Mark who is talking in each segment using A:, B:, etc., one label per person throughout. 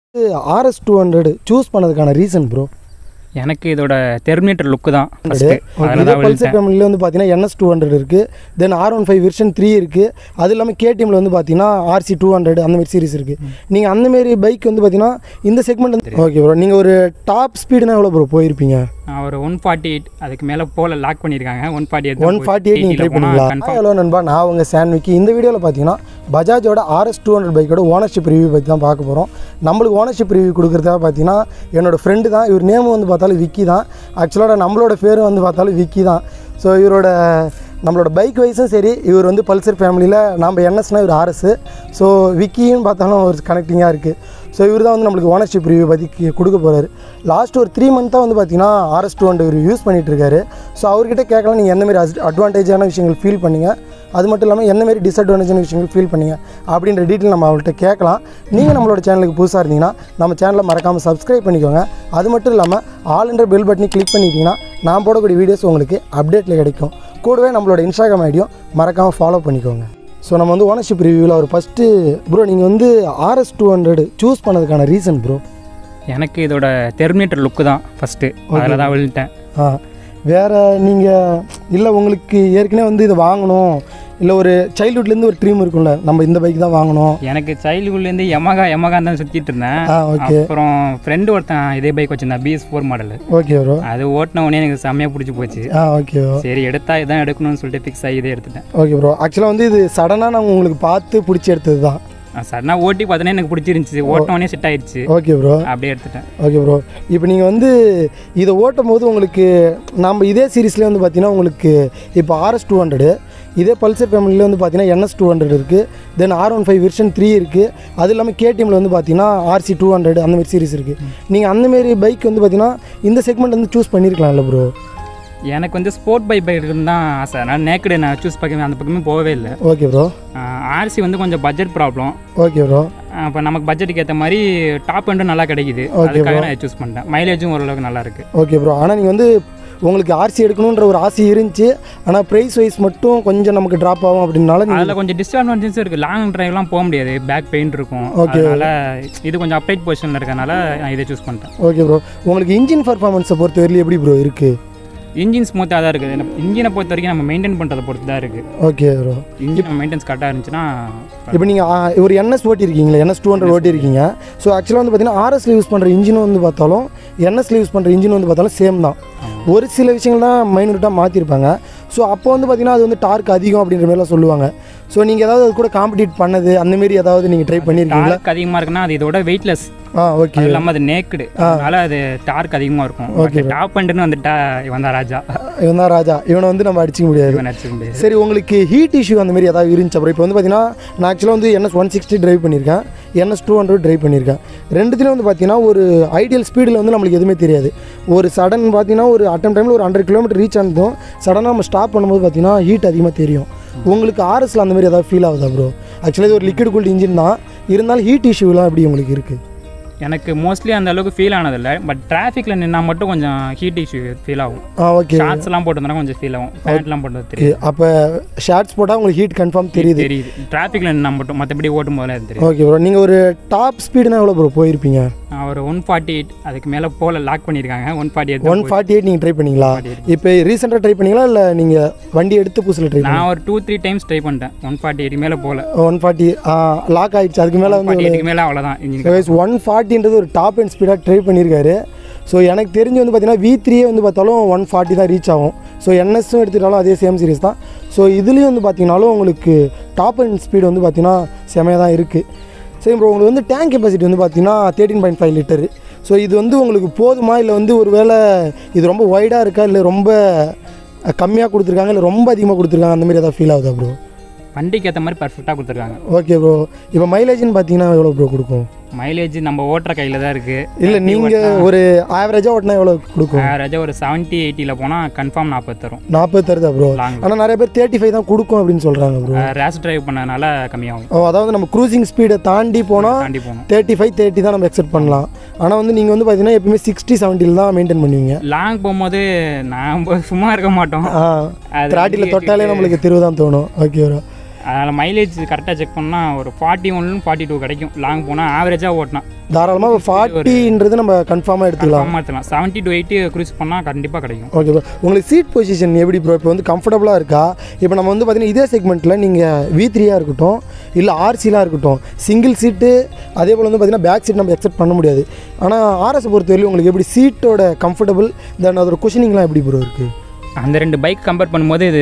A: RS two hundred choose பண்ணதுக்கான reason bro
B: எனக்கு இதோட தெர்மினேட்டர் லுக்கு தான் first.
A: இதே
B: அதில் தான்
A: பல்சர்
B: விழுந்தேன்
A: ஃபேமிலியில் வந்து பார்த்தீங்கன்னா என்எஸ் டூ ஹண்ட்ரட் இருக்குது then R one five version three இருக்குது அது இல்லாமல் கேடிஎம்ல வந்து பார்த்தீங்கன்னா ஆர்சி டூ ஹண்ட்ரட் அந்த மாதிரி சீரிஸ் இருக்குது நீங்கள் அந்த மாதிரி பைக் வந்து பார்த்தீங்கன்னா இந்த செக்மெண்ட் வந்து ஓகே ப்ரோ நீங்கள் ஒரு டாப் ஸ்பீடுனா எவ்வளோ ப்ரோ போயிருப்பீங்க
B: நான் ஒரு ஒன் ஃபார்ட்டி எயிட் அதுக்கு மேலே போல லாக் பண்ணியிருக்காங்க one forty eight
A: one forty eight நீங்கள் ட்ரை பண்ணீங்களா ஹலோ நண்பா நான் உங்கள் சாண்ட்விக்கு இந்த வீடியோவில் பார்த்தீங்கன்னா பஜாஜோட ஆர்எஸ் டூ ஹண்ட்ரட் பைக்கோட ஓனர்ஷிப் ரிவ்யூ பற்றி தான் பார்க்க போகிறோம் நம்மளுக்கு ஓனர்ஷிப் ரிவ்யூ கொடுக்குறதாக பார்த்தீங்கன்னா என்னோட ஃப்ரெண்டு தான் இவர் நேம் வந்து பார்த்தாலும் விக்கி தான் ஆக்சுவலாக நம்மளோட பேரும் வந்து பார்த்தாலும் விக்கி தான் ஸோ இவரோட நம்மளோட பைக் வைஸும் சரி இவர் வந்து பல்சர் ஃபேமிலியில் நம்ம என்எஸ்னா இவர் ஆர்எஸ் ஸோ விக்கின்னு பார்த்தாலும் ஒரு கனெக்டிங்காக இருக்குது ஸோ இவர் தான் வந்து நம்மளுக்கு ஓனர்ஷிப் ரிவ்யூ பற்றி கி- கொடுக்க போகிறாரு லாஸ்ட் ஒரு த்ரீ மந்த்தாக வந்து பார்த்தீங்கன்னா ஆர்எஸ் டூ ஹண்ட்ரட் இவர் யூஸ் பண்ணிட்டு இருக்காரு ஸோ அவர்கிட்ட கேட்கலாம் நீங்கள் எந்த மாதிரி அட்வான்டேஜான விஷயங்கள் ஃபீல் பண்ணீங்க அது மட்டும் இல்லாமல் எந்த மாதிரி டிஸ்அட்வான்டேஜான விஷயங்கள் ஃபீல் பண்ணீங்க அப்படின்ற டீட்டெயில் நம்ம அவர்கிட்ட கேட்கலாம் நீங்கள் நம்மளோட சேனலுக்கு புதுசாக இருந்தீங்கன்னா நம்ம சேனலை மறக்காமல் சப்ஸ்கிரைப் பண்ணிக்கோங்க அது மட்டும் இல்லாமல் ஆல்ன்ற பெல் பட்டனை கிளிக் பண்ணிட்டீங்கன்னா நான் போடக்கூடிய வீடியோஸ் உங்களுக்கு அப்டேட்டில் கிடைக்கும் கூடவே நம்மளோட இன்ஸ்டாகிராம் ஐடியும் மறக்காமல் ஃபாலோ பண்ணிக்கோங்க ஸோ நம்ம வந்து ஓனர்ஷிப் ரிவ்யூவில் ஒரு ஃபஸ்ட்டு ப்ரோ நீங்கள் வந்து ஆர்எஸ் டூ ஹண்ட்ரட் சூஸ் பண்ணதுக்கான ரீசன் ப்ரோ
B: எனக்கு இதோட தெர்மினேட்டர் லுக்கு தான் ஃபஸ்ட்டு அதில் தான் விழுந்துட்டேன்
A: ஆ வேறு நீங்கள் இல்லை உங்களுக்கு ஏற்கனவே வந்து இதை வாங்கணும் இல்லை ஒரு சைல்ட்ஹுட்லேருந்து ஒரு ட்ரீம் இருக்கும்ல நம்ம இந்த பைக் தான் வாங்கணும்
B: எனக்கு சைல்டுஹுட்லேருந்து எமகா எமகா தான் சுற்றிட்டு இருந்தேன்
A: ஆ ஓகே
B: அப்புறம் ஃப்ரெண்டு ஒருத்தன் இதே பைக் வச்சிருந்தான் BS four model
A: okay bro
B: அது ஓட்டின உடனே எனக்கு செம்மையாக பிடிச்சி போச்சு
A: ஆ ஓகே
B: சரி எடுத்தா இதான் எடுக்கணும்னு சொல்லிட்டு ஃபிக்ஸ் ஆகி இதே எடுத்துட்டேன்
A: ஓகே ப்ரோ ஆக்சுவலாக வந்து இது சடனாக நான் உங்களுக்கு பார்த்து பிடிச்சி எடுத்தது தான்
B: சடனாக ஓட்டி பார்த்தோன்னே எனக்கு பிடிச்சிருந்துச்சி ஓட்டின உடனே செட் ஆயிடுச்சு
A: ஓகே ப்ரோ
B: அப்படியே எடுத்துட்டேன்
A: ஓகே ப்ரோ இப்போ நீங்கள் வந்து இதை ஓட்டும் போது உங்களுக்கு நம்ம இதே சீரீஸ்லேயே வந்து பார்த்தீங்கன்னா உங்களுக்கு இப்போ ஆர்எஸ் டூ ஹண்ட்ரடு இதே பல்சர் ஃபேமிலியில் வந்து பார்த்தீங்கன்னா என்எஸ் டூ ஹண்ட்ரட் இருக்குது then R one five version three இருக்குது அது இல்லாமல் கேடிஎம்ல வந்து பார்த்தீங்கன்னா ஆர்சி டூ ஹண்ட்ரட் அந்த மாதிரி சீரிஸ் இருக்குது நீங்கள் அந்த மாதிரி பைக் வந்து பார்த்தீங்கன்னா இந்த செக்மெண்ட் வந்து சூஸ் பண்ணியிருக்கலாம்ல ப்ரோ
B: எனக்கு வந்து ஸ்போர்ட் பைக் பைக் தான் ஆசை நான் நேக்கடு நான் சூஸ் பக்கமே அந்த பக்கமே போகவே இல்லை
A: ஓகே ப்ரோ
B: ஆர்சி வந்து கொஞ்சம் பட்ஜெட் ப்ராப்ளம்
A: ஓகே ப்ரோ
B: இப்போ நமக்கு பட்ஜெட்டுக்கு ஏற்ற மாதிரி டாப் எண்டும் நல்லா கிடைக்குது அதுக்காக நான் சூஸ் பண்ணிட்டேன் மைலேஜும் ஓரளவுக்கு நல்லா இருக்கு
A: ஓகே ப்ரோ ஆனால் நீங்கள் வந்து உங்களுக்கு ஆர்சி எடுக்கணுன்ற ஒரு ஆசை இருந்துச்சு ஆனால் ப்ரைஸ் வைஸ் மட்டும் கொஞ்சம் நமக்கு ட்ராப் ஆகும் அப்படின்னால நீங்கள்
B: அதில் கொஞ்சம் டிஸ்அட்வான்டேஜும் இருக்குது லாங் டிரைவ்லாம் போக முடியாது பேக் பெயின் இருக்கும் அதனால இது கொஞ்சம் அப்டேட் பொசிஷனில் இருக்கனால நான் இதை சூஸ் பண்ணிட்டேன்
A: ஓகே ப்ரோ உங்களுக்கு இன்ஜின் பர்ஃபார்மன்ஸை பொறுத்த வரையிலும் எப்படி ப்ரோ இருக்குது
B: இன்ஜின் ஸ்மூத்தாக தான் இருக்குது இன்ஜினை பொறுத்த வரைக்கும் நம்ம மெயின்டைன் பண்ணுறதை பொறுத்து தான் இருக்குது
A: ஓகே ப்ரோ
B: இன்ஜின் மெயின்டெனன்ஸ் கரெக்டாக இருந்துச்சுன்னா
A: இப்போ நீங்கள் ஒரு என்எஸ் ஓட்டியிருக்கீங்களா என்எஸ் டூ ஹண்ட்ரட் ஓட்டியிருக்கீங்க ஸோ ஆக்சுவலாக வந்து பார்த்தீங்கன்னா ஆர்எஸ்ல யூஸ் பண்ணுற இன்ஜின் வந்து பார்த்தாலும் என்எஸ்ல யூஸ் பண்ணுற இன்ஜின் வந்து பார்த்தாலும் சேம் தான் ஒரு சில விஷயங்கள் தான் மைனூட்டாக மாற்றிருப்பாங்க ஸோ அப்போ வந்து பார்த்தீங்கன்னா அது வந்து டார்க் அதிகம் அப்படின்ற மாதிரிலாம் சொல்லுவாங்க ஸோ நீங்கள் ஏதாவது அது கூட காம்படிட் பண்ணது அந்த மாதிரி ஏதாவது நீங்கள் ட்ரை பண்ணியிருக்கீங்களா
B: டார்க் அதிகமாக இருக்குன்னா அது இதோட வெயிட்லெஸ்
A: ஆ ஓகே
B: அது இல்லாமல் அது நேக்குடு அதனால அது டார்க் அதிகமாக இருக்கும் டாப் பண்ணுன்னு வந்துட்டா இவன் தான் ராஜா
A: இவன் தான் ராஜா இவனை வந்து நம்ம அடிச்சிக்க முடியாது
B: இவன் நடிச்சு முடியாது
A: சரி உங்களுக்கு ஹீட் இஷ்யூ அந்த மாதிரி ஏதாவது இருந்துச்சு அப்புறம் இப்போ வந்து பார்த்தீங்கன்னா நான் ஆக்சுவலாக வந்து என்எஸ் ஒன் சிக்ஸ்டி ட்ரைவ் பண்ணியிருக்கேன் என்எஸ் டூ ஹண்ட்ரட் ட்ரைவ் பண்ணியிருக்கேன் ரெண்டுத்துலேயும் வந்து பார்த்தீங்கன்னா ஒரு ஐடியல் ஸ்பீடில் வந்து நம்மளுக்கு எதுவுமே தெரியாது ஒரு சடன் பார்த்தீங்கன்னா ஒரு அட்டம் டைமில் ஒரு ஹண்ட்ரட் கிலோமீட்டர் ரீச் ஆனதும் சடனாக நம்ம ஸ்டாப் பண்ணும்போது பார்த்தீங்கன்னா ஹீட் அதிகமாக தெரியும் உங்களுக்கு ஆர்எஸ்ல அந்த மாதிரி ஏதாவது ஃபீல் ஆகுதா ப்ரோ ஆக்சுவலாக இது ஒரு லிக்விட் கூல்ட் இன்ஜின் தான் இருந்தாலும் ஹீட் இஷ்யூலாம் எப்படி உங்களுக்கு இருக்குது
B: எனக்கு மோஸ்ட்லி அந்த அளவுக்கு ஃபீல் ஆனதில்லை பட் டிராஃபிக்கில் நின்னா மட்டும் கொஞ்சம் ஹீட் இஷ்யூ ஃபீல் ஆகும்
A: ஆ ஓகே
B: ஷார்ட்ஸ்லாம் போட்டிருந்தா கொஞ்சம் ஃபீல் ஆகும் பேண்ட்லாம் போட்டது தெரியும்
A: அப்போ ஷார்ட்ஸ் போட்டால் உங்களுக்கு ஹீட் கன்ஃபார்ம் தெரியுது
B: தெரியுது டிராஃபிக்கில் நின்னா மட்டும் மற்றபடி ஓட்டும் போதெல்லாம் அது தெரியும்
A: ஓகே ப்ரோ நீங்கள் ஒரு டாப் ஸ்பீடுனா எவ்வளோ ப்ரோ போயிருப்பீங்க
B: நான் ஒரு ஒன் ஃபார்ட்டி எயிட் அதுக்கு மேலே போல லாக் பண்ணியிருக்காங்க one forty eight
A: one forty eight நீங்கள் ட்ரை பண்ணீங்களா இப்போ ரீசெண்டாக ட்ரை பண்ணீங்களா இல்லை நீங்கள் வண்டி எடுத்து புதுசில் ட்ரை
B: நான் ஒரு டூ த்ரீ டைம்ஸ் ட்ரை பண்ணிட்டேன் ஒன் ஃபார்ட்டி எயிட் மேலே போகல
A: ஒன் ஃபார்ட்டி லாக் ஆயிடுச்சு அதுக்கு மேலே வந்து
B: ஃபார்ட்டி எயிட்டுக்கு மேலே அவ்வளோதான் இன்ஜின்
A: ஒன் ஃபார்ட்டின்றது ஒரு டாப் அண்ட் ஸ்பீடாக ட்ரை பண்ணியிருக்காரு ஸோ எனக்கு தெரிஞ்சு வந்து பார்த்தீங்கன்னா வி த்ரீயே வந்து பார்த்தாலும் ஒன் ஃபார்ட்டி தான் ரீச் ஆகும் ஸோ என்எஸும் எடுத்துட்டாலும் அதே சேம் சீரிஸ் தான் ஸோ இதுலேயும் வந்து பார்த்தீங்கன்னாலும் உங்களுக்கு டாப் அண்ட் ஸ்பீடு வந்து பார்த்தீங்கன்னா செமையாக தான் இருக்குது சரி ப்ரோ உங்களுக்கு வந்து டேங்க் கெப்பாசிட்டி வந்து பார்த்தீங்கன்னா thirteen point five litre so இது வந்து உங்களுக்கு போதுமா இல்லை வந்து ஒரு வேளை இது ரொம்ப ஒய்டாக இருக்கா இல்லை ரொம்ப கம்மியாக கொடுத்துருக்காங்க இல்லை ரொம்ப அதிகமாக கொடுத்துருக்காங்க அந்த மாதிரி ஏதாவது ஃபீல் ஆகுதா ப்ரோ
B: வண்டிக்கு ஏற்ற மாதிரி பர்ஃபெக்டாக கொடுத்துருக்காங்க
A: ஓகே ப்ரோ இப்போ மைலேஜ்னு பார்த்தீங்கன்னா எவ்வளோ ப்ரோ கொடுக்கும்
B: மைலேஜ் நம்ம ஓட்டுற கையில் தான் இருக்குது
A: இல்லை நீங்கள் ஒரு ஆவரேஜாக ஓட்டினா எவ்வளோ கொடுக்கும்
B: ஆவரேஜாக ஒரு செவன்ட்டி எயிட்டியில் போனால் கன்ஃபார்ம் நாற்பது தரும்
A: நாற்பது தருதா ப்ரோ
B: லாங்
A: ஆனால் நிறைய பேர் தேர்ட்டி ஃபைவ் தான் கொடுக்கும் அப்படின்னு சொல்கிறாங்க ப்ரோ
B: ரேஸ் டிரைவ் பண்ணனால கம்மியாகும்
A: ஓ அதாவது நம்ம க்ரூசிங் ஸ்பீடை தாண்டி போனால்
B: தாண்டி போகணும்
A: தேர்ட்டி ஃபைவ் தேர்ட்டி தான் நம்ம எக்ஸெப்ட் பண்ணலாம் ஆனால் வந்து நீங்கள் வந்து பார்த்தீங்கன்னா எப்பயுமே சிக்ஸ்டி செவன்ட்டியில் தான் மெயின்டைன் பண்ணுவீங்க
B: லாங் போகும்போது நான் சும்மா இருக்க மாட்டோம்
A: ஆ
B: அது
A: திராட்டியில் தொட்டாலே நம்மளுக்கு திருவு தான் தோணும் ஓகே ப்ரோ
B: அதனால் மைலேஜ் கரெக்டாக செக் பண்ணால் ஒரு ஃபார்ட்டி ஒன்லும் ஃபார்ட்டி டூ கிடைக்கும் லாங் போனால் ஆவரேஜாக ஓட்டினா
A: தாராளமாக ஃபார்ட்டின்றது நம்ம கன்ஃபார்மாக எடுத்துக்கலாம்
B: மாற்றலாம் செவன்ட்டி டு எயிட்டி க்ரூஸ் பண்ணால் கண்டிப்பாக கிடைக்கும்
A: ஓகே ப்ரோ உங்களுக்கு சீட் பொசிஷன் எப்படி ப்ரோ இப்போ வந்து கம்ஃபர்டபுளாக இருக்கா இப்போ நம்ம வந்து பார்த்தீங்கன்னா இதே செக்மெண்ட்டில் நீங்கள் வி த்ரீயாக இருக்கட்டும் இல்லை ஆர்சிலாம் இருக்கட்டும் சிங்கிள் சீட்டு அதே போல் வந்து பார்த்தீங்கன்னா பேக் சீட் நம்ம எக்ஸெப்ட் பண்ண முடியாது ஆனால் ஆர்எஸ் பொறுத்தவரையிலும் உங்களுக்கு எப்படி சீட்டோட கம்ஃபர்டபுள் தென் அதோட குஷனிங்லாம் எப்படி ப்ரோ இருக்குது
B: அந்த ரெண்டு பைக் கம்பேர் பண்ணும்போது இது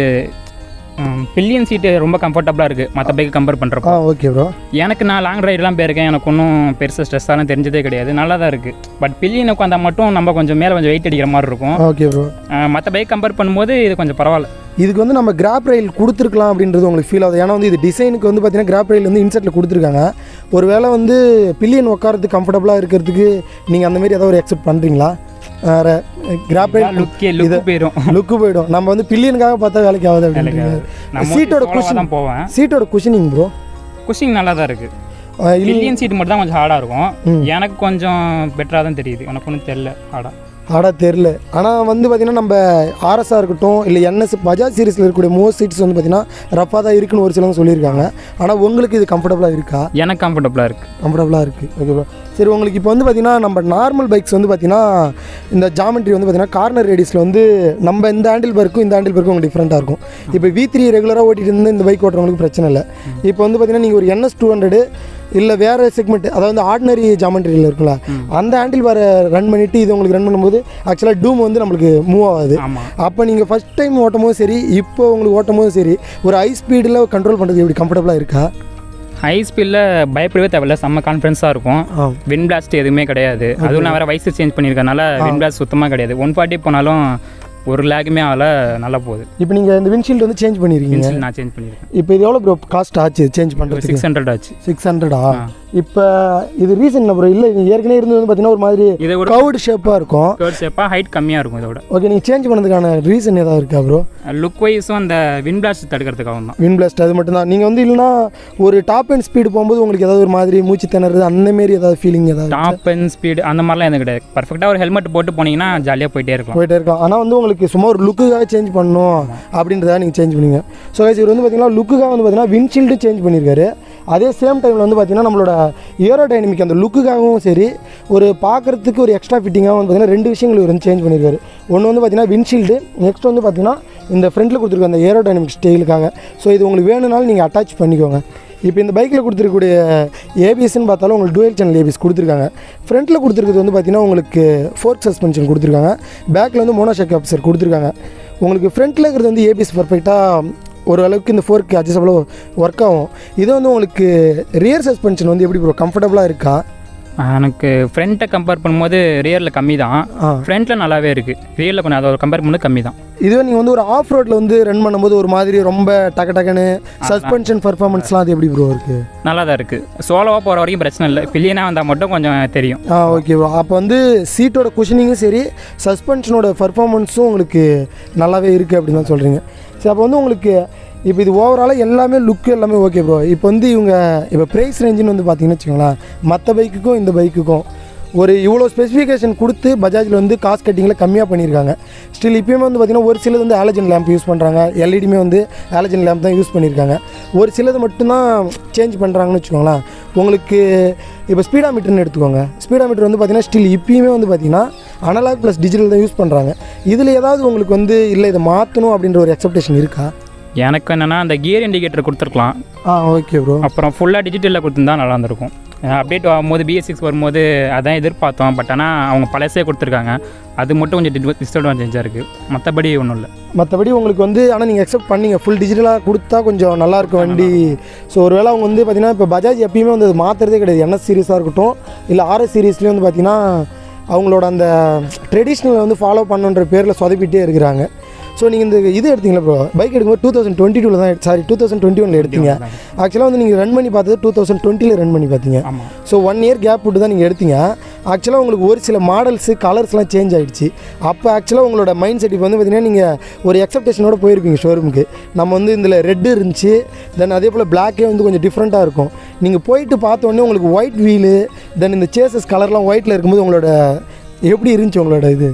B: பில்லியன் சீட்டு ரொம்ப கம்ஃபர்டபுளாக இருக்குது மற்ற பைக் கம்பேர் பண்ணுறப்போ
A: ஆ ஓகே ப்ரோ
B: எனக்கு நான் லாங் ரைடெலாம் போயிருக்கேன் எனக்கு ஒன்றும் பெருசாக ஸ்ட்ரெஸ்ஸாலாம் தெரிஞ்சதே கிடையாது நல்லா தான் இருக்குது பட் பில்லியன் உட்காந்தா மட்டும் நம்ம கொஞ்சம் மேலே கொஞ்சம் வெயிட் அடிக்கிற மாதிரி இருக்கும்
A: ஓகே ப்ரோ
B: மற்ற பைக் கம்பேர் பண்ணும்போது இது கொஞ்சம் பரவாயில்ல
A: இதுக்கு வந்து நம்ம கிராப் ரயில் கொடுத்துருக்கலாம் அப்படின்றது உங்களுக்கு ஃபீல் ஆகுது ஏன்னா வந்து இது டிசைனுக்கு வந்து பார்த்தீங்கன்னா கிராப் ரயில் வந்து இன்செட்டில் கொடுத்துருக்காங்க ஒருவேளை வந்து பில்லியன் உட்காரத்துக்கு கம்ஃபர்டபுளாக இருக்கிறதுக்கு நீங்கள் அந்த மாதிரி ஏதாவது ஒரு எக்ஸெப்ட் பண்ணுறீங்களா வேறு கிராப் ரயில்
B: லுக்கே லுக்கு போயிடும்
A: லுக்கு போயிடும் நம்ம வந்து பில்லியனுக்காக பார்த்தா வேலைக்கு ஆகுது அப்படின்றீங்க
B: நம்ம
A: சீட்டோட
B: சீட்டோட
A: குஷன்
B: தான் போவேன்
A: சீட்டோட குஷனிங் ப்ரோ
B: குஷிங் நல்லா தான் இருக்குது
A: இல்லை
B: பில்லியன் சீட் மட்டும் தான் கொஞ்சம் ஹார்டாக இருக்கும் எனக்கு கொஞ்சம் பெட்டராக தான் தெரியுது எனக்கு ஒன்றும் தெரில ஹார்டாக
A: ஆடா தெரில ஆனால் வந்து பார்த்திங்கன்னா நம்ம ஆர்எஸ்ஆர் இருக்கட்டும் இல்லை என்எஸ் பஜாஜ் சீரிஸில் இருக்கக்கூடிய மோஸ்ட் சீட்ஸ் வந்து பார்த்திங்கன்னா ரஃபாக தான் இருக்குன்னு ஒரு சிலவங்க சொல்லியிருக்காங்க ஆனால் உங்களுக்கு இது கம்ஃபர்டபுளாக இருக்கா
B: எனக்கு கம்ஃபர்டபுளாக இருக்குது
A: கம்ஃபர்டபுளாக இருக்குது ஓகே ப்ரோ சரி உங்களுக்கு இப்போ வந்து பார்த்தீங்கன்னா நம்ம நார்மல் பைக்ஸ் வந்து பார்த்தீங்கன்னா இந்த ஜாமெட்ரி வந்து பார்த்தீங்கன்னா கார்னர் ரேடியஸில் வந்து நம்ம இந்த ஹேண்டில் பர்க்கும் இந்த ஹேண்டில் பர்க்கும் உங்களுக்கு டிஃப்ரெண்ட்டாக இருக்கும் இப்போ வி த்ரீ ரெகுலராக ஓட்டிட்டு இருந்து இந்த பைக் ஓட்டுறவங்களுக்கு பிரச்சனை இல்லை இப்போ வந்து பார்த்தீங்கன்னா நீங்கள் ஒரு என்எஸ் டூ ஹண்ட்ரடு இல்லை வேறு செக்மெண்ட் அதாவது ஆர்டினரி ஜாமெட்ரியில் இருக்குல்ல அந்த ஹேண்டில் பாரை ரன் பண்ணிவிட்டு இது உங்களுக்கு ரன் பண்ணும்போது ஆக்சுவலாக டூம் வந்து நம்மளுக்கு மூவ் ஆகாது
B: ஆமாம்
A: அப்போ நீங்கள் ஃபஸ்ட் டைம் ஓட்டும் போது சரி இப்போ உங்களுக்கு ஓட்டும் போது சரி ஒரு ஹை ஸ்பீடில் கண்ட்ரோல் பண்ணுறது எப்படி கம்ஃபர்டபுளாக இருக்கா
B: ஹை ஸ்பீடில் பயப்படவே தேவையில்ல செம்ம கான்ஃபிடன்ஸாக இருக்கும்
A: ஆ
B: வின் பிளாஸ்ட் எதுவுமே கிடையாது அதுவும் நான் வேறு வயசு சேஞ்ச் பண்ணியிருக்கனால வின் பிளாஸ்ட் சுத்தமாக கிடையாது ஒன் ஃபார்ட்டி போனாலும் ஒரு லேக்குமே ஆகல நல்லா போகுது
A: இப்போ நீங்கள் இந்த விண்ஷீல்டு வந்து சேஞ்ச் பண்ணியிருக்கீங்க
B: பென்சில் நான் சேஞ்ச் பண்ணியிருக்கேன்
A: இப்போ இது எவ்வளோ ப்ரோ காஸ்ட் ஆச்சு சேஞ்ச் பண்ணுறதுக்கு
B: சிக்ஸ் ஹண்ட்ரட் ஆச்சு
A: சிக்ஸ் ஹண்ட்ரடா
B: ஆ.
A: இப்போ இது ரீசன் என்ன ப்ரோ இல்லை இது ஏற்கனவே இருந்து வந்து பார்த்தீங்கன்னா ஒரு மாதிரி
B: இதை ஒரு
A: கவுடு ஷேப்பாக இருக்கும்
B: கேர்ட் ஷேப்பாக ஹைட் கம்மியாக இருக்கும் இதோட
A: ஓகே நீங்கள் சேஞ்ச் பண்ணதுக்கான ரீசன் ஏதாவது இருக்கா ப்ரோ
B: லுக் வைஸும் அந்த வின் பிளாஸ்ட் தடுக்கிறதுக்காகவும் தான்
A: வின் பிளாஸ்ட் அது மட்டும்தான் நீங்கள் வந்து இல்லைன்னா ஒரு டாப் அண்ட் ஸ்பீடு போகும்போது உங்களுக்கு ஏதாவது ஒரு மாதிரி மூச்சு திணறது அந்த மாரி ஏதாவது ஃபீலிங் ஏதாவது
B: டாப் அண்ட் ஸ்பீடு அந்த மாதிரிலாம் எதுவும் கிடையாது பர்ஃபெக்டாக ஒரு ஹெல்மெட் போட்டு போனீங்கன்னா ஜாலியாக போயிட்டே இருக்கலாம்
A: போயிட்டே இருக்கலாம் ஆனால் வந்து உங்களுக்கு சும்மா ஒரு லுக்குக்காக சேஞ்ச் பண்ணணும் அப்படின்றத நீங்கள் சேஞ்ச் பண்ணீங்க ஸோ இவர் வந்து பார்த்தீங்கன்னா லுக்குக்காக வந்து பார்த்தீங்கன்னா விண்ஷீல்டு சேஞ்ச் பண்ணியிருக்காரு அதே சேம் டைமில் வந்து பார்த்தீங்கன்னா நம்மளோட ஏரோ டைனமிக் அந்த லுக்குக்காகவும் சரி ஒரு பார்க்குறதுக்கு ஒரு எக்ஸ்ட்ரா ஃபிட்டிங்காக வந்து பார்த்தீங்கன்னா ரெண்டு விஷயங்கள் இவர் வந்து சேஞ்ச் பண்ணியிருக்காரு ஒன்று வந்து பார்த்தீங்கன்னா விண்ஷீல்டு நெக்ஸ்ட் வந்து பார்த்தீங்கன்னா இந்த ஃப்ரண்ட்டில் கொடுத்துருக்க அந்த ஏரோ டைனமிக் ஸ்டைலுக்காக ஸோ இது உங்களுக்கு வேணும்னாலும் நீங்கள் அட்டாச் பண்ணிக்கோங்க இப்போ இந்த பைக்கில் கொடுத்துருக்கக்கூடிய ஏபிஎஸ்ன்னு பார்த்தாலும் உங்களுக்கு டுவெல் சேனல் ஏபிஎஸ் கொடுத்துருக்காங்க ஃப்ரண்ட்டில் கொடுத்துருக்கிறது வந்து பார்த்தீங்கன்னா உங்களுக்கு ஃபோர்க் சஸ்பென்ஷன் கொடுத்துருக்காங்க பேக்கில் வந்து மோனோஷாக் ஆஃபீஸர் கொடுத்துருக்காங்க உங்களுக்கு ஃப்ரண்ட்டில் இருக்கிறது வந்து ஏபிஎஸ் பர்ஃபெக்டாக ஓரளவுக்கு இந்த ஃபோர்க்கு அட்ஜஸ்டபுளாக ஒர்க் ஆகும் இது வந்து உங்களுக்கு ரியர் சஸ்பென்ஷன் வந்து எப்படி ப்ரோ கம்ஃபர்டபுளாக இருக்கா
B: எனக்கு ஃப்ரண்ட்டை கம்பேர் பண்ணும்போது ரியரில் கம்மி தான்
A: ஆ
B: ஃப்ரண்ட்டில் நல்லாவே இருக்குது ரியரில் கொஞ்சம் அதை கம்பேர் பண்ணும்போது கம்மி தான்
A: இதுவே நீங்கள் வந்து ஒரு ஆஃப் ரோட்டில் வந்து ரன் பண்ணும்போது ஒரு மாதிரி ரொம்ப டக்கு டக்குன்னு சஸ்பென்ஷன் பர்ஃபார்மன்ஸ்லாம் அது எப்படி ப்ரோ இருக்குது
B: நல்லா தான் இருக்குது சோலோவாக போகிற வரைக்கும் பிரச்சனை இல்லை பில்லியனாக வந்தால் மட்டும் கொஞ்சம் தெரியும்
A: ஆ ஓகே ப்ரோ அப்போ வந்து சீட்டோட குஷனிங்கும் சரி சஸ்பென்ஷனோட பர்ஃபார்மன்ஸும் உங்களுக்கு நல்லாவே இருக்குது அப்படின்னு தான் சொல்கிறீங்க சரி அப்போ வந்து உங்களுக்கு இப்போ இது ஓவராலாக எல்லாமே லுக்கு எல்லாமே ஓகே ப்ரோ இப்போ வந்து இவங்க இப்போ ப்ரைஸ் ரேஞ்சுன்னு வந்து பார்த்தீங்கன்னு வச்சுக்கோங்களேன் மற்ற பைக்குக்கும் இந்த பைக்குக்கும் ஒரு இவ்வளோ ஸ்பெசிஃபிகேஷன் கொடுத்து பஜாஜில் வந்து காஸ்ட் கட்டிங்கில் கம்மியாக பண்ணியிருக்காங்க ஸ்டில் இப்போயுமே வந்து பார்த்திங்கன்னா ஒரு சிலது வந்து ஆலஜன் லேம்ப் யூஸ் பண்ணுறாங்க எல்இடியுமே வந்து ஆலஜன் லேம்ப் தான் யூஸ் பண்ணியிருக்காங்க ஒரு சிலது மட்டும்தான் சேஞ்ச் பண்ணுறாங்கன்னு வச்சுக்கோங்களேன் உங்களுக்கு இப்போ ஸ்பீடா மீட்டர்னு எடுத்துக்கோங்க ஸ்பீடா மீட்டர் வந்து பார்த்தீங்கன்னா ஸ்டில் இப்பயுமே வந்து பார்த்தீங்கன்னா அனலாக் ப்ளஸ் டிஜிட்டல் தான் யூஸ் பண்ணுறாங்க இதில் ஏதாவது உங்களுக்கு வந்து இல்லை இதை மாற்றணும் அப்படின்ற ஒரு எக்ஸப்டேஷன் இருக்கா
B: எனக்கு என்னென்னா அந்த கியர் இண்டிகேட்டர் கொடுத்துருக்கலாம்
A: ஆ ஓகே ப்ரோ
B: அப்புறம் ஃபுல்லாக டிஜிட்டலில் கொடுத்துருந்தா நல்லா இருந்திருக்கும் அப்டேட் ஆகும்போது பிஎஸ் சிக்ஸ் வரும்போது அதான் எதிர்பார்த்தோம் பட் ஆனால் அவங்க பழசே கொடுத்துருக்காங்க அது மட்டும் கொஞ்சம் டிஸ்அட்வான்டேஜாக இருக்குது மற்றபடி ஒன்றும் இல்லை
A: மற்றபடி உங்களுக்கு வந்து ஆனால் நீங்கள் எக்ஸெப்ட் பண்ணீங்க ஃபுல் டிஜிட்டலாக கொடுத்தா கொஞ்சம் நல்லா இருக்கும் வண்டி ஸோ ஒருவேளை அவங்க வந்து பார்த்தீங்கன்னா இப்போ பஜாஜ் எப்பயுமே வந்து அது மாற்றுறதே கிடையாது என்எஸ் சீரிஸாக இருக்கட்டும் இல்லை ஆர்எஸ் சீரீஸ்லேயும் வந்து பார்த்தீங்கன்னா அவங்களோட அந்த ட்ரெடிஷ்னலை வந்து ஃபாலோ பண்ணுன்ற பேரில் சொதப்பிட்டே இருக்கிறாங்க ஸோ நீங்கள் இந்த இது எடுத்தீங்களா ப்ரோ பைக் எடுக்கும்போது டூ தௌசண்ட் டுவெண்ட்டி டூவில் தான் சாரி டூ தௌசண்ட் டுவெண்ட்டி ஒனில் எடுத்தீங்க ஆக்சுவலாக வந்து நீங்கள் ரன் பண்ணி பார்த்தது டூ தௌசண்ட் டுவெண்ட்டியில் ரன் பண்ணி பார்த்தீங்க
B: ஆமாம்
A: ஸோ ஒன் இயர் கேப் விட்டு தான் நீங்கள் எடுத்தீங்க ஆக்சுவலாக உங்களுக்கு ஒரு சில மாடல்ஸு கலர்ஸ்லாம் சேஞ்ச் ஆகிடுச்சு அப்போ ஆக்சுவலாக உங்களோட மைண்ட் செட் இப்போ வந்து பார்த்தீங்கன்னா நீங்கள் ஒரு எக்ஸப்டேஷனோட போயிருப்பீங்க ஷோரூமுக்கு நம்ம வந்து இதில் ரெட்டு இருந்துச்சு தென் அதே போல் பிளாக்கே வந்து கொஞ்சம் டிஃப்ரெண்ட்டாக இருக்கும் நீங்கள் போயிட்டு பார்த்த உடனே உங்களுக்கு ஒயிட் வீலு தென் இந்த சேசஸ் கலர்லாம் ஒயிட்டில் இருக்கும்போது உங்களோட எப்படி இருந்துச்சு உங்களோட இது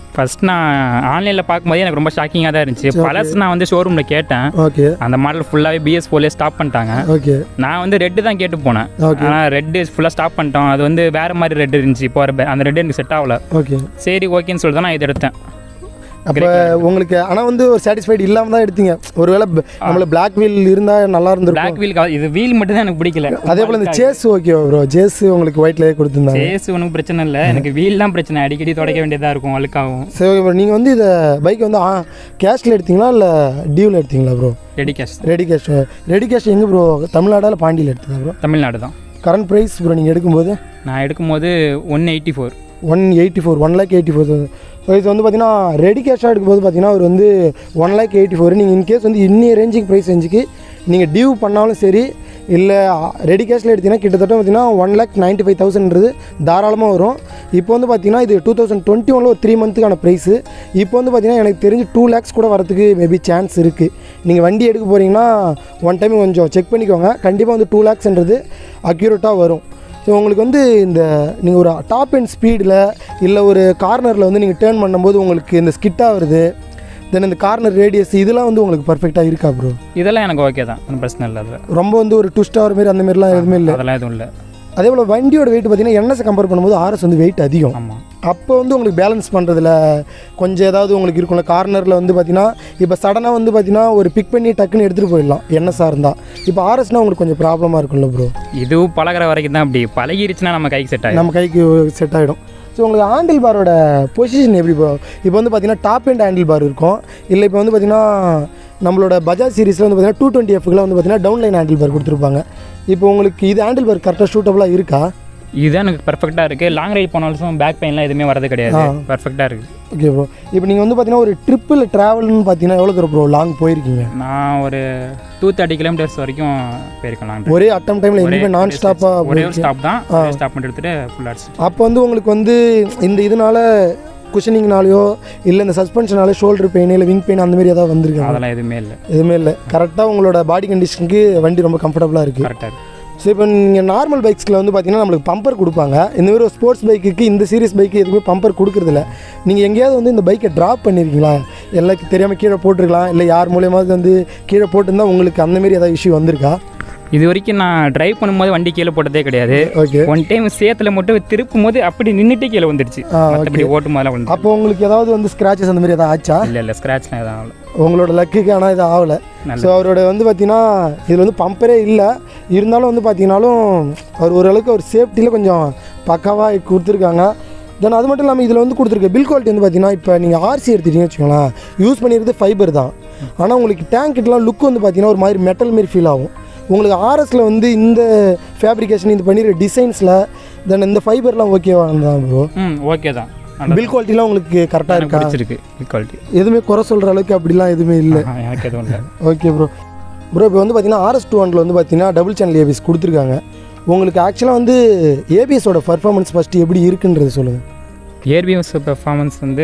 B: ஃபர்ஸ்ட் நான் ஆன்லைனில் பார்க்கும்போது எனக்கு ரொம்ப ஷாக்கிங்காக தான் இருந்துச்சு பழசு நான் வந்து ஷோரூமில் கேட்டேன்
A: ஓகே
B: அந்த மாடல் ஃபுல்லாகவே பிஎஸ் ஃபோர்லேயே ஸ்டாப் பண்ணிட்டாங்க
A: ஓகே
B: நான் வந்து ரெட்டு தான் கேட்டு போனேன்
A: Okay.
B: ஆனால் ரெட்டு ஃபுல்லாக ஸ்டாப் பண்ணிட்டோம் அது வந்து வேறு மாதிரி ரெட் இருந்துச்சு இப்போ வர அந்த ரெட் எனக்கு செட் ஆகல
A: ஓகே
B: சரி ஓகேன்னு சொல்லிட்டு தான் நான் இது எடுத்தேன்
A: அப்போ உங்களுக்கு ஆனால் வந்து ஒரு சாட்டிஸ்ஃபைடு இல்லாமல் தான் எடுத்தீங்க ஒருவேளை ப- நம்மள பிளாக் வீல் இருந்தால் நல்லா இருந்திருக்கும்
B: பிளாக் வீல் இது வீல் மட்டும் தான் எனக்கு பிடிக்கல
A: அதே போல் இந்த சேஸ் ஓகே ப்ரோ சேஸ் உங்களுக்கு ஒயிட்லேயே கொடுத்துருந்தாங்க
B: சேஸ் ஒன்றும் பிரச்சனை இல்லை எனக்கு வீல் தான் பிரச்சனை அடிக்கடி துடைக்க வேண்டியதாக இருக்கும் அழுக்காகும்
A: சரி ஓகே ப்ரோ நீங்கள் வந்து இதை பைக் வந்து கேஷில் எடுத்தீங்களா இல்லை டியூவில் எடுத்தீங்களா bro
B: ready cash
A: ready cash ready cash எங்கே ப்ரோ தமிழ்நாடா இல்லை பாண்டியில் எடுத்தீங்க ப்ரோ
B: தமிழ்நாடு தான்
A: கரண்ட் ப்ரைஸ் ப்ரோ நீங்கள் எடுக்கும்போது
B: நான் எடுக்கும்போது one eighty four
A: one eighty four one lakh eighty four so இது வந்து பார்த்தீங்கன்னா ரெடி கேஷாக எடுக்கும்போது பார்த்தீங்கன்னா அவர் வந்து ஒன் லேக் எயிட்டி ஃபோர் நீங்கள் இன்கேஸ் வந்து இன்னிய ரேஞ்சிங் ப்ரைஸ் ரேஞ்சுக்கு நீங்கள் டியூ பண்ணாலும் சரி இல்லை ரெடி கேஷில் எடுத்தீங்கன்னா கிட்டத்தட்ட பார்த்தீங்கன்னா ஒன் லேக் நைன்ட்டி ஃபைவ் தௌசண்ட்ன்றது தாராளமாக வரும் இப்போ வந்து பார்த்தீங்கன்னா இது டூ தௌசண்ட் டுவெண்ட்டி ஒனில் ஒரு த்ரீ மந்த்துக்கான ப்ரைஸு இப்போ வந்து பார்த்தீங்கன்னா எனக்கு தெரிஞ்சு டூ லேக்ஸ் கூட வரதுக்கு மேபி சான்ஸ் இருக்குது நீங்கள் வண்டி எடுக்க போகிறீங்கன்னா ஒன் டைம் கொஞ்சம் செக் பண்ணிக்கோங்க கண்டிப்பாக வந்து டூ லேக்ஸ்ன்றது அக்யூரேட்டாக வரும் ஸோ உங்களுக்கு வந்து இந்த நீங்கள் ஒரு டாப் அண்ட் ஸ்பீடில் இல்லை ஒரு கார்னரில் வந்து நீங்கள் டேர்ன் பண்ணும்போது உங்களுக்கு இந்த ஸ்கிட்டாக வருது தென் இந்த கார்னர் ரேடியஸ் இதெல்லாம் வந்து உங்களுக்கு பர்ஃபெக்டாக இருக்கா ப்ரோ
B: இதெல்லாம் எனக்கு ஓகே தான் ஒன்றும் பிரச்சனை இல்லை அதில்
A: ரொம்ப வந்து ஒரு டூ ஸ்டார் மாரி அந்த மாதிரிலாம் எதுவுமே இல்லை
B: அதெல்லாம் எதுவும் இல்லை
A: அதே போல் வண்டியோட வெயிட் பார்த்தீங்கன்னா என்எஸ் கம்பேர் பண்ணும்போது ஆர்எஸ் வந்து வெயிட் அதிகம்
B: ஆமாம்
A: அப்போ வந்து உங்களுக்கு பேலன்ஸ் பண்ணுறதுல கொஞ்சம் ஏதாவது உங்களுக்கு இருக்கும்ல கார்னரில் வந்து பார்த்தீங்கன்னா இப்போ சடனாக வந்து பார்த்தீங்கன்னா ஒரு பிக் பண்ணி டக்குன்னு எடுத்துகிட்டு போயிடலாம் என்எஸ்ஆர் இருந்தால் இப்போ ஆர்எஸ்னால் உங்களுக்கு கொஞ்சம் ப்ராப்ளமாக இருக்கும்ல ப்ரோ
B: இதுவும் பழகுற வரைக்கும் தான் அப்படி பழகிருச்சுன்னா நம்ம கைக்கு செட் ஆகும்
A: நம்ம கைக்கு செட் ஆகிடும் ஸோ உங்களுக்கு ஹேண்டில் பாரோட பொசிஷன் எப்படி ப்ரோ இப்போ வந்து பார்த்தீங்கன்னா டாப் அண்ட் ஹேண்டில் பார் இருக்கும் இல்லை இப்போ வந்து பார்த்தீங்கன்னா நம்மளோட பஜாஜ் சீரிஸில் வந்து பார்த்தீங்கன்னா டூ டுவெண்ட்டி எஃப்க்குலாம் வந்து பார்த்தீங்கன்னா டவுன் லைன் ஹேண்டில் பார் கொடுத்துருப்பாங்க இப்போ உங்களுக்கு இது ஹேண்டில் பார் கரெக்டாக சூட்டபுளாக இருக்கா
B: இதுதான் எனக்கு பர்ஃபெக்டாக இருக்குது லாங் ரைட் போனாலும் பேக் பெயின்லாம் எதுவுமே வரது கிடையாது பர்ஃபெக்டாக இருக்குது
A: ஓகே ப்ரோ இப்போ நீங்கள் வந்து பார்த்தீங்கன்னா ஒரு ட்ரிப்பில் ட்ராவல்னு பார்த்தீங்கன்னா எவ்வளோ தூரம் ப்ரோ லாங் போயிருக்கீங்க
B: நான் ஒரு டூ தேர்ட்டி கிலோமீட்டர்ஸ் வரைக்கும் போயிருக்கேன் லாங்
A: ஒரே அட்டம் டைமில் எங்கேயுமே நான் ஸ்டாப்பாக
B: ஒரே ஒரு ஸ்டாப் தான் ஸ்டாப் பண்ணிட்டு எடுத்துட்டு ஃபுல் அடிச்சு
A: அப்போ வந்து உங்களுக்கு வந்து இந்த இதனால குஷனிங்னாலையோ இல்லை இந்த சஸ்பென்ஷனாலே ஷோல்டர் பெயின் இல்லை விங் பெயின் அந்த மாதிரி ஏதாவது வந்திருக்கா
B: அதெல்லாம் எதுவுமே இல்லை
A: எதுவுமே இல்லை கரெக்டாக உங்களோட பாடி கண்டிஷனுக்கு வண்டி ரொம்ப கம்ஃபர்டபுளாக இருக்குது
B: கரெக்டாக இருக்குது
A: ஸோ இப்போ நீங்கள் நார்மல் பைக்ஸில் வந்து பார்த்தீங்கன்னா நம்மளுக்கு பம்பர் கொடுப்பாங்க இந்த மாதிரி ஒரு ஸ்போர்ட்ஸ் பைக்குக்கு இந்த சீரிஸ் பைக்கு எதுவுமே பம்பர் கொடுக்குறதில்ல நீங்கள் எங்கேயாவது வந்து இந்த பைக்கை ட்ராப் பண்ணியிருக்கீங்களா எல்லாருக்கும் தெரியாமல் கீழே போட்டிருக்கலாம் இல்லை யார் மூலியமாவது வந்து கீழே போட்டிருந்தா உங்களுக்கு அந்த மாதிரி ஏதாவது இஷ்யூ வந்திருக்கா
B: இது வரைக்கும் நான் டிரைவ் பண்ணும்போது வண்டி கீழே போட்டதே கிடையாது
A: ஓகே
B: ஒன் டைம் சேத்துல மட்டும் திருப்பும் போது அப்படி நின்றுட்டே கீழே வந்துருச்சு
A: ஆ,
B: மற்றபடி ஓட்டும் போதெல்லாம் வந்து
A: அப்போ உங்களுக்கு ஏதாவது வந்து ஸ்க்ராச்சஸ் அந்த மாதிரி ஏதாவது ஆச்சா
B: இல்லை இல்லை ஸ்க்ராட்ச்லாம் எதுவும் ஆகல
A: உங்களோட லக்குக்கு ஆனால் இது ஆகலை
B: நல்லது.
A: ஸோ அவரோட வந்து பார்த்தீங்கன்னா இதில் வந்து பம்பரே இல்லை இருந்தாலும் வந்து பார்த்தீங்கன்னாலும் அவர் ஓரளவுக்கு அவர் சேஃப்டியில் கொஞ்சம் பக்காவாக கொடுத்துருக்காங்க தென் அது மட்டும் இல்லாமல் இதில் வந்து கொடுத்துருக்க பில் குவாலிட்டி வந்து பார்த்தீங்கன்னா இப்போ நீங்கள் ஆர்சி எடுத்துட்டீங்கன்னு வச்சுக்கோங்களேன் யூஸ் பண்ணியிருக்கிறது ஃபைபர் தான் ஆனால் உங்களுக்கு டேங்க் கிட்டலாம் லுக் வந்து பார்த்தீங்கன்னா ஒரு மாதிரி மெட்டல் மாரி ஃபீல் ஆகும் உங்களுக்கு ஆர்எஸில் வந்து இந்த ஃபேப்ரிகேஷன் இது பண்ணியிருக்க டிசைன்ஸில் தென் இந்த ஃபைபர்லாம் ஓகேவா தான் ப்ரோ
B: ம் ஓகே தான் நல்லா
A: பில் குவாலிட்டிலாம் உங்களுக்கு கரெக்டாக
B: எனக்கு
A: இருக்கா
B: பிடிச்சிருக்கு குவாலிட்டி
A: எதுவுமே குறை சொல்கிற அளவுக்கு அப்படிலாம் எதுவுமே இல்லை
B: எனக்கு எதுவும் இல்லை
A: ஓகே ப்ரோ ப்ரோ இப்போ வந்து பார்த்தீங்கன்னா ஆர்எஸ் டூ ஹண்ட்ரட் வந்து பார்த்தீங்கன்னா டபுள் சேனல் ஏபிஎஸ் கொடுத்துருக்காங்க உங்களுக்கு ஆக்சுவலாக வந்து ஏபிஎஸோட பர்ஃபார்மன்ஸ் ஃபஸ்ட்டு எப்படி இருக்குன்றது சொல்லுங்கள்
B: ஏர்பிஎஸ் பெர்ஃபார்மன்ஸ் வந்து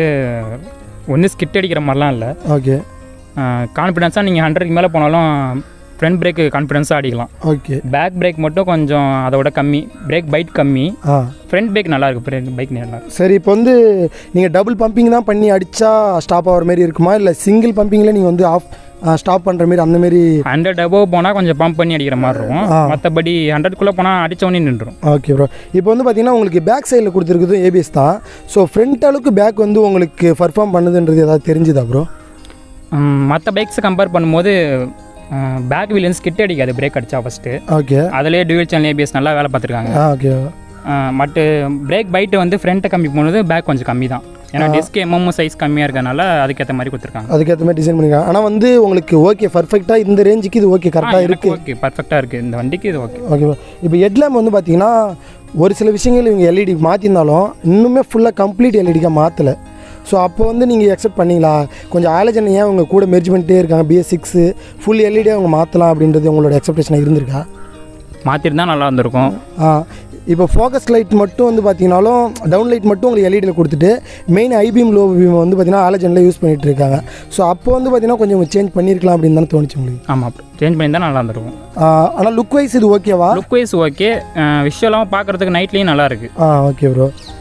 B: ஒன்று ஸ்கிட் அடிக்கிற மாதிரிலாம் இல்லை
A: ஓகே
B: கான்ஃபிடென்ஸாக நீங்கள் ஹண்ட்ரட்க்கு மேலே போனாலும் ஃப்ரண்ட் பிரேக்கு கான்ஃபிடென்ஸாக அடிக்கலாம்
A: ஓகே
B: பேக் பிரேக் மட்டும் கொஞ்சம் அதோட கம்மி பிரேக் பைட் கம்மி
A: ஆ
B: ஃப்ரண்ட் பிரேக் நல்லா இருக்கு பிரேக் பைக் நல்லா இருக்கு
A: சரி இப்போ வந்து நீங்கள் டபுள் பம்பிங் தான் பண்ணி அடித்தா ஸ்டாப் ஆகிற மாதிரி இருக்குமா இல்லை சிங்கிள் பம்பிங்கில் நீங்கள் வந்து ஆஃப் ஸ்டாப் பண்ணுற மாதிரி அந்த மாதிரி
B: ஹண்ட்ரட் அபோவ் போனால் கொஞ்சம் பம்ப் பண்ணி அடிக்கிற மாதிரி இருக்கும்
A: ஆ.
B: மற்றபடி ஹண்ட்ரட்குள்ளே போனால் அடித்தவொடனே நின்றுடும்
A: ஓகே ப்ரோ இப்போ வந்து பார்த்தீங்கன்னா உங்களுக்கு பேக் சைடில் கொடுத்துருக்குது ஏபிஎஸ் தான் ஸோ ஃப்ரண்ட் அளவுக்கு பேக் வந்து உங்களுக்கு பர்ஃபார்ம் பண்ணுதுன்றது ஏதாவது தெரிஞ்சுதா ப்ரோ
B: மற்ற பைக்ஸை கம்பேர் பண்ணும்போது பேக் வீல் ஸ்கிட் அடிக்காது பிரேக் அடித்தா ஃபஸ்ட்டு
A: ஓகே
B: அதிலே டியூல் சேனல் ஏபிஎஸ் நல்லா வேலை பார்த்துருக்காங்க
A: ஆ ஓகே
B: மட்டு பிரேக் பைட்டு வந்து ஃப்ரண்ட்டை கம்மி பண்ணுறது பேக் கொஞ்சம் கம்மி தான் ஏன்னா டிஸ்க் எம்எம் சைஸ் கம்மியாக இருக்கறனால அதுக்கேற்ற மாதிரி கொடுத்துருக்காங்க
A: அதுக்கேற்ற மாதிரி டிசைன் பண்ணிருக்காங்க ஆனால் வந்து உங்களுக்கு ஓகே பர்ஃபெக்டாக இந்த ரேஞ்சுக்கு இது ஓகே கரெக்டாக இருக்குது
B: ஓகே பர்ஃபெக்டாக இருக்குது இந்த வண்டிக்கு இது ஓகே
A: ஓகேவா இப்போ ஹெட்லேம்ப் வந்து பார்த்தீங்கன்னா ஒரு சில விஷயங்கள் இவங்க எல்இடி மாற்றிருந்தாலும் இன்னுமே ஃபுல்லாக கம்ப்ளீட் எல்இடிக்காக மாற்றலை ஸோ அப்போ வந்து நீங்கள் எக்ஸெப்ட் பண்ணீங்களா கொஞ்சம் ஆலஜன் ஏன் அவங்க கூட மெர்ஜ் பண்ணிட்டே இருக்காங்க பிஎஸ் சிக்ஸு ஃபுல் எல்இடி அவங்க மாற்றலாம் அப்படின்றது உங்களோட எக்ஸப்டேஷனாக இருந்திருக்கா
B: மாற்றிருந்தா நல்லா இருந்திருக்கும்
A: ஆ இப்போ ஃபோக்கஸ் லைட் மட்டும் வந்து பார்த்தீங்கனாலும் டவுன் லைட் மட்டும் உங்களுக்கு எல்இடியில் கொடுத்துட்டு மெயின் ஐபீம் லோ பீம் வந்து பார்த்தீங்கன்னா ஆலஜனில் யூஸ் பண்ணிட்டு இருக்காங்க ஸோ அப்போ வந்து பார்த்தீங்கன்னா கொஞ்சம் சேஞ்ச் பண்ணியிருக்கலாம் அப்படின்னு தானே தோணுச்சு உங்களுக்கு
B: ஆமாம் சேஞ்ச் பண்ணி தான் நல்லா இருந்திருக்கும்
A: ஆனால் லுக் வைஸ் இது ஓகேவா
B: லுக் வைஸ் ஓகே விஷுவலாகவும் பார்க்குறதுக்கு நைட்லேயும் நல்லா இருக்கு
A: ஆ ஓகே ப்ரோ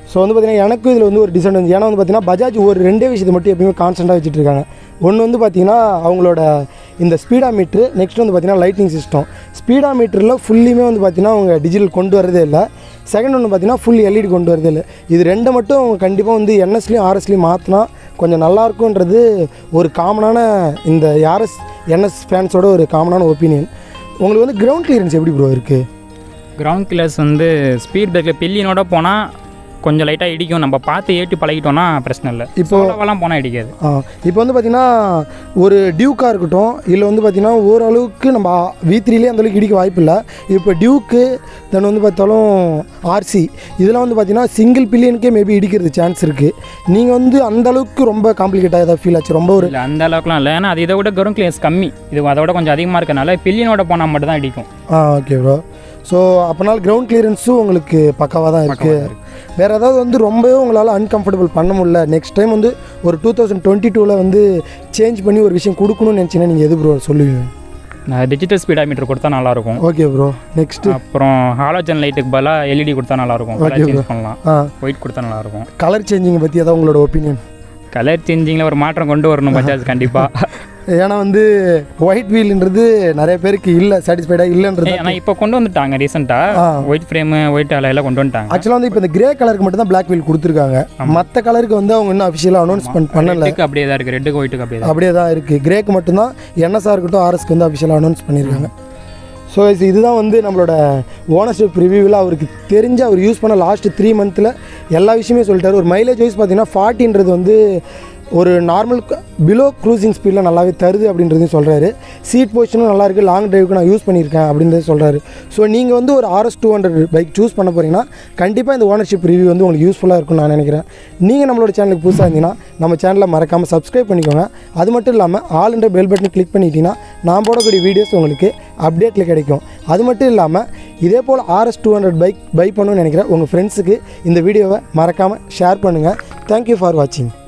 A: ஸோ வந்து பார்த்தீங்கன்னா எனக்கும் இதில் வந்து ஒரு டிஸ்அட்வான்டேஜ் ஏன்னா வந்து பார்த்தீங்கன்னா பஜாஜ் ஒரு ரெண்டே விஷயத்தை மட்டும் எப்பயுமே கான்ஸ்டண்ட்டாக வச்சுட்டு இருக்காங்க ஒன்று வந்து பார்த்தீங்கன்னா அவங்களோட இந்த ஸ்பீடா மீட்ரு நெக்ஸ்ட் வந்து பார்த்தீங்கன்னா லைட்டிங் சிஸ்டம் ஸ்பீடா மீட்டரில் ஃபுல்லுமே வந்து பார்த்தீங்கன்னா அவங்க டிஜிட்டல் கொண்டு வரதே இல்லை செகண்ட் ஒன்று பார்த்தீங்கன்னா ஃபுல் எல்இடி கொண்டு வரதே இல்லை இது ரெண்டை மட்டும் அவங்க கண்டிப்பாக வந்து என்எஸ்லேயும் ஆர்எஸ்லேயும் மாற்றினா கொஞ்சம் நல்லா இருக்கும்ன்றது ஒரு காமனான இந்த ஆர்எஸ் என்எஸ் ஃபேன்ஸோட ஒரு காமனான ஒப்பீனியன் உங்களுக்கு வந்து கிரவுண்ட் கிளியரன்ஸ் எப்படி ப்ரோ இருக்குது
B: கிரவுண்ட் கிளாஸ் வந்து ஸ்பீட் பிரேக்கில் பில்லியனோட போனால் கொஞ்சம் லைட்டாக இடிக்கும் நம்ம பார்த்து ஏற்றி பழகிட்டோம்னா பிரச்சனை இல்லை
A: இப்போ
B: சோலோவெல்லாம் போனால் இடிக்காது
A: ஆ இப்போ வந்து பார்த்திங்கன்னா ஒரு டியூக்காக இருக்கட்டும் இல்லை வந்து பார்த்திங்கன்னா ஓரளவுக்கு நம்ம வி த்ரீலே அந்த அளவுக்கு இடிக்க வாய்ப்பு இல்லை இப்போ டியூக்கு தென் வந்து பார்த்தாலும் ஆர்சி இதெல்லாம் வந்து பார்த்திங்கன்னா சிங்கிள் பில்லியனுக்கே மேபி இடிக்கிறது சான்ஸ் இருக்குது நீங்கள் வந்து அந்த அளவுக்கு ரொம்ப காம்ப்ளிகேட்டாக ஏதாவது ஃபீல் ஆச்சு ரொம்ப ஒரு
B: இல்லை அந்த அளவுக்குலாம் இல்லை ஏன்னா அது இதை விட கிரவுண்ட் கிளியர்ஸ் கம்மி இது அதை விட கொஞ்சம் அதிகமாக இருக்கனால பில்லியனோட போனால் மட்டும் தான் இடிக்கும்
A: ஆ ஓகே ப்ரோ ஸோ அப்போனால் கிரவுண்ட் கிளியரன்ஸும் உங்களுக்கு பக்காவாக தான் இருக்குது வேறு ஏதாவது வந்து ரொம்பவே உங்களால் அன்கம்ஃபர்டபுள் பண்ண முடியல நெக்ஸ்ட் டைம் வந்து ஒரு டூ தௌசண்ட் டுவெண்ட்டி டூவில் வந்து சேஞ்ச் பண்ணி ஒரு விஷயம் கொடுக்கணும்னு நினச்சிங்கன்னா நீங்கள் எது ப்ரோ சொல்லுவீங்க
B: நான் டிஜிட்டல் ஸ்பீடா மீட்டர் கொடுத்தா நல்லாயிருக்கும்
A: ஓகே ப்ரோ நெக்ஸ்ட்டு
B: அப்புறம் ஹாலோஜன் லைட்டுக்கு பதிலாக எல்இடி கொடுத்தா நல்லாயிருக்கும்
A: Okay,
B: கலர்
A: bro.
B: சேஞ்ச் பண்ணலாம்
A: ஆ
B: ஒயிட் கொடுத்தா நல்லாயிருக்கும்
A: கலர் சேஞ்சிங்கை பற்றி ஏதாவது உங்களோட ஒப்பீனியன்
B: கலர் சேஞ்சிங்கில் ஒரு மாற்றம் கொண்டு வரணும் பஜாஜ் கண்டிப்பாக
A: ஏன்னா வந்து ஒயிட் வீல்ன்றது நிறைய பேருக்கு இல்லை சாட்டிஸ்ஃபைடாக இல்லைன்றது
B: ஆனால் இப்போ கொண்டு வந்துட்டாங்க ரீசெண்டாக
A: ஆ.
B: ஒயிட் ஃப்ரேமு ஒயிட் அலையெல்லாம் கொண்டு வந்துட்டாங்க
A: ஆக்சுவலாக வந்து இப்போ இந்த கிரே கலருக்கு மட்டும் தான் பிளாக் வீல் கொடுத்துருக்காங்க மற்ற கலருக்கு வந்து அவங்க இன்னும் அஃபிஷியலாக அனௌன்ஸ்மெண்ட் பண்ணல
B: ரெட்டுக்கு அப்படியே தான் இருக்குது ரெட்டுக்கு ஒயிட்டுக்கு அப்படியே தான்
A: அப்படியே தான் இருக்குது கிரேக்கு மட்டும்தான் என்எஸ்ஆர் இருக்கட்டும் ஆர்எஸ்க்கு வந்து அஃபிஷியலாக அனௌன்ஸ் பண்ணியிருக்காங்க ஸோ இதுதான் வந்து நம்மளோட ஓனர்ஷிப் ரிவ்யூவில் அவருக்கு தெரிஞ்ச அவர் யூஸ் பண்ண லாஸ்ட் த்ரீ மந்த்தில் எல்லா விஷயமே சொல்லிட்டாரு ஒரு மைலேஜ் வைஸ் பார்த்தீங்கன்னா ஃபார்ட்டின்றது வந்து ஒரு நார்மல் பிலோ க்ரூசிங் ஸ்பீடில் நல்லாவே தருது அப்படின்றதையும் சொல்கிறாரு சீட் பொசிஷனும் நல்லா இருக்குது லாங் டிரைவுக்கு நான் யூஸ் பண்ணியிருக்கேன் அப்படின்றத சொல்கிறாரு ஸோ நீங்கள் வந்து ஒரு RS two hundred bike choose பண்ண போகிறீங்கன்னா கண்டிப்பாக இந்த ஓனர்ஷிப் ரிவ்யூ வந்து உங்களுக்கு யூஸ்ஃபுல்லாக இருக்கும்னு நான் நினைக்கிறேன் நீங்கள் நம்மளோட சேனலுக்கு புதுசாக இருந்தீங்கன்னா நம்ம சேனலை மறக்காமல் சப்ஸ்கிரைப் பண்ணிக்கோங்க அது மட்டும் இல்லாமல் ஆல் என்ற பெல் பட்டன் கிளிக் பண்ணிட்டீங்கன்னா நான் போடக்கூடிய வீடியோஸ் உங்களுக்கு அப்டேட்டில் கிடைக்கும் அது மட்டும் இல்லாமல் இதே போல் RS two hundred bike buy பண்ணணும்னு நினைக்கிறேன் உங்கள் ஃப்ரெண்ட்ஸுக்கு இந்த வீடியோவை மறக்காமல் ஷேர் பண்ணுங்கள் தேங்க்யூ ஃபார் வாட்சிங்